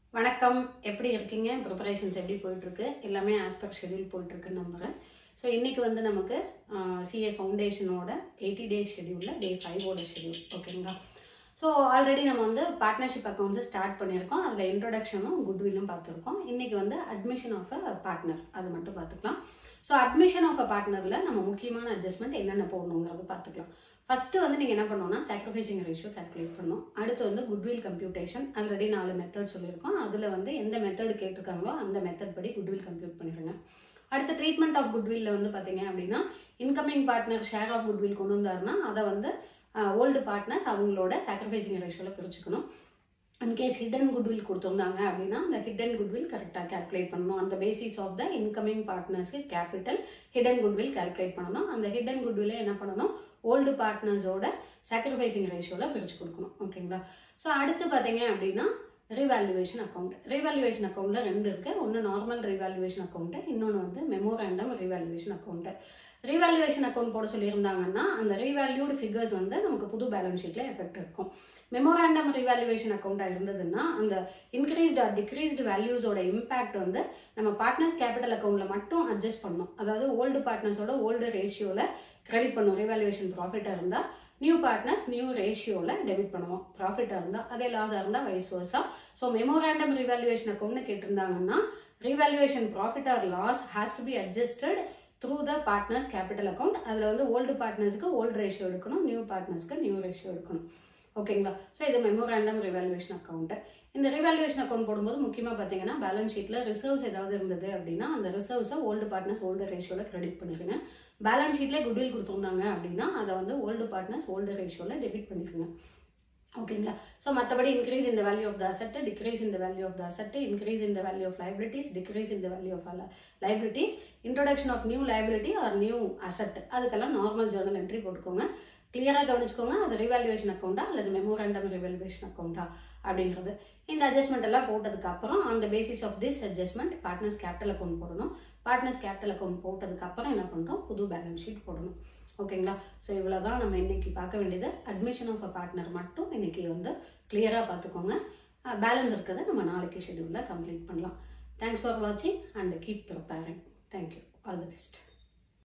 வணக்கம் எப்படி இருக்கீங்க ப்ரிப்பரேஷன்ஸ் எப்படி போயிட்டுருக்கு எல்லாமே ஆஸ்பெக்ட் ஷெடியூல் போயிட்டுருக்குன்னு நம்புகிறேன் ஸோ இன்றைக்கி வந்து நமக்கு சிஏ ஃபவுண்டேஷனோட எயிட்டி டேஸ் ஷெடியூலில் டே ஃபைவோட ஷெடியூல் ஓகேங்களா ஸோ ஆல்ரெடி நம்ம வந்து பார்ட்னர்ஷிப் அக்கௌண்ட்ஸை ஸ்டார்ட் பண்ணியிருக்கோம் அதில் இன்ட்ரொடக்ஷனும் குட்வில்லும் பார்த்துருக்கோம் இன்றைக்கி வந்து அட்மிஷன் ஆஃப் அ பார்ட்னர் அது மட்டும் பார்த்துக்கலாம் ஸோ அட்மிஷன் ஆஃப் அ பார்ட்னரில் நம்ம முக்கியமான அட்ஜஸ்ட்மெண்ட் என்னென்ன போடணுங்கிறத பார்த்துக்கலாம் ஃபஸ்ட்டு வந்து நீங்கள் என்ன பண்ணணும்னா சாக்ரிஃபைசிங் ரேஷியோ கால்குலேட் பண்ணணும் அடுத்து வந்து குட்வில் கம்ப்யூட்டேஷன் ஆல்ரெடி நாலு மெத்தட் சொல்லியிருக்கோம் அதில் வந்து எந்த மெத்தட் கேட்டிருக்காங்களோ அந்த மெத்தட் படி குட்வில் கம்ப்யூட் பண்ணிடுங்க அடுத்த ட்ரீட்மெண்ட் ஆஃப் குட்வில்ல வந்து பார்த்தீங்க அப்படின்னா incoming partner share of goodwill கொண்டு வந்தாருன்னா அதை வந்து ஓல்டு பார்ட்னர்ஸ் அவங்களோட சாக்ரிஃபைசிங் ரேஷியோவில் பிரிச்சுக்கணும் இன்கேஸ் ஹிடன் குட்வில் கொடுத்துருந்தாங்க அப்படின்னா அந்த ஹிடன் குட்வில் கரெக்டாக கால்குலேட் பண்ணணும் அந்த பேசிஸ் ஆஃப் த இன்கமிங் பார்ட்னர்ஸ்க்கு கேபிட்டல் ஹிடன் குட்வில் கால்குலேட் பண்ணணும் அந்த ஹிடன் குட்வில்ல என்ன பண்ணணும் ஓல்டு பார்ட்னர்ஸோட சாக்ரிஃபைசிங் ரேஷியோவில் பிரித்து கொடுக்கணும் ஓகேங்களா ஸோ அடுத்து பார்த்தீங்க அப்படின்னா ரீவால்யூவேஷன் அக்கௌண்ட் ரீவால்யூவேஷன் அக்கௌண்ட்டில் ரெண்டு இருக்குது ஒன்று நார்மல் ரீவால்யூவேஷன் அக்கௌண்ட்டு இன்னொன்று வந்து memorandum revaluation account revaluation account போட சொல்லியிருந்தாங்கன்னா அந்த ரீவேல்யூடு ஃபிகர்ஸ் வந்து நமக்கு புது பேலன்ஸ் ஷீட்டில் எஃபெக்ட் இருக்கும் மெமோராண்டம் ரீவால்யூவேஷன் அக்கௌண்ட்டாக இருந்ததுன்னா அந்த இன்க்ரீஸ்டு ஆர் டிக்ரீஸ்டு வேல்யூஸோட இம்பாக்ட் வந்து நம்ம பார்ட்னர்ஸ் கேபிட்டல் அக்கௌண்ட்டில் மட்டும் அட்ஜஸ்ட் பண்ணணும் அதாவது ஓல்டு பார்ட்னர்ஸோட ஓல்டு ரேஷியோவில் கிரெடிட் பண்ணும் ரீவால்யூவேஷன் ப்ராஃபிட்டாக இருந்தால் நியூ பார்ட்னர்ஸ் நியூ ரேஷியோவில் டெபிட் பண்ணுவோம் ப்ராஃபிட்டாக இருந்தால் அதே லாஸாக இருந்தால் vice versa so memorandum revaluation அக்கௌண்ட்னு கேட்டிருந்தாங்கன்னா revaluation profit or loss has to be adjusted through the partners capital account அதில் வந்து ஓல்டு பார்ட்னர்ஸ்க்கு ஓல்டு ரேஷியோ எடுக்கணும் நியூ பார்ட்னர்ஸ்க்கு நியூ ரேஷியோ எடுக்கணும் ஓகேங்களா ஸோ இது மெமோராண்டம் ரிவால்யூவேஷன் அக்கௌண்ட்டு இந்த ரிவால்யூவேஷன் அக்கௌண்ட் போடும்போது முக்கியமாக பார்த்தீங்கன்னா பேலன்ஸ் ஷீட்டில் ரிசர்வ்ஸ் ஏதாவது இருந்தது அப்படின்னா அந்த ரிசர்வ்ஸை ஓல்டு பார்ட்னர்ஸ் ஓல்டு ரேஷியோவில் கிரெடிட் பண்ணிடுங்க பேலன்ஸ் ஷீட்லேயே குட்வில் கொடுத்துருந்தாங்க அப்படின்னா அதை வந்து ஓல்டு பார்ட்னர்ஸ் ஓல்டு ரேஷியோவில் டெபிட் பண்ணிடுங்க ஓகேங்களா ஸோ மற்றபடி இன்க்ரீஸ் இந்த value of the asset decrease இந்த value of the asset increase இந்த வேல்யூ ஆஃப் லைபிலிட்டிஸ் டிக்ரீஸ் இந்த value of liabilities introduction of new liability or new asset அதுக்கெல்லாம் நார்மல் ஜேர்னல் என்ட்ரி போட்டுக்கோங்க கிளியராக கவனிச்சுக்கோங்க அது ரிவால்யூவேஷன் அக்கௌண்ட்டா அல்லது மெமோரண்டம் ரிவால்யூவேஷன் அக்கௌண்ட்டா அப்படின்றது இந்த அட்ஜஸ்ட்மெண்ட் எல்லாம் போட்டதுக்கு அப்புறம் அந்த basis of this adjustment partners capital account போடணும் பார்ட்னர்ஸ் கேபிட்டல் அக்கௌண்ட் போட்டதுக்கு அப்புறம் என்ன பண்ணுறோம் புது பேலன்ஸ் ஷீட் போடணும் ஓகேங்களா ஸோ இவ்வளோ தான் நம்ம இன்னைக்கு பார்க்க வேண்டியது அட்மிஷன் ஆஃப் அ பார்ட்னர் மட்டும் இன்னைக்கு வந்து கிளியராக பார்த்துக்கோங்க பேலன்ஸ் இருக்கிறத நம்ம நாளைக்கு ஷெடியூலில் கம்ப்ளீட் பண்ணலாம் தேங்க்ஸ் ஃபார் வாட்சிங் and keep preparing thank you all the best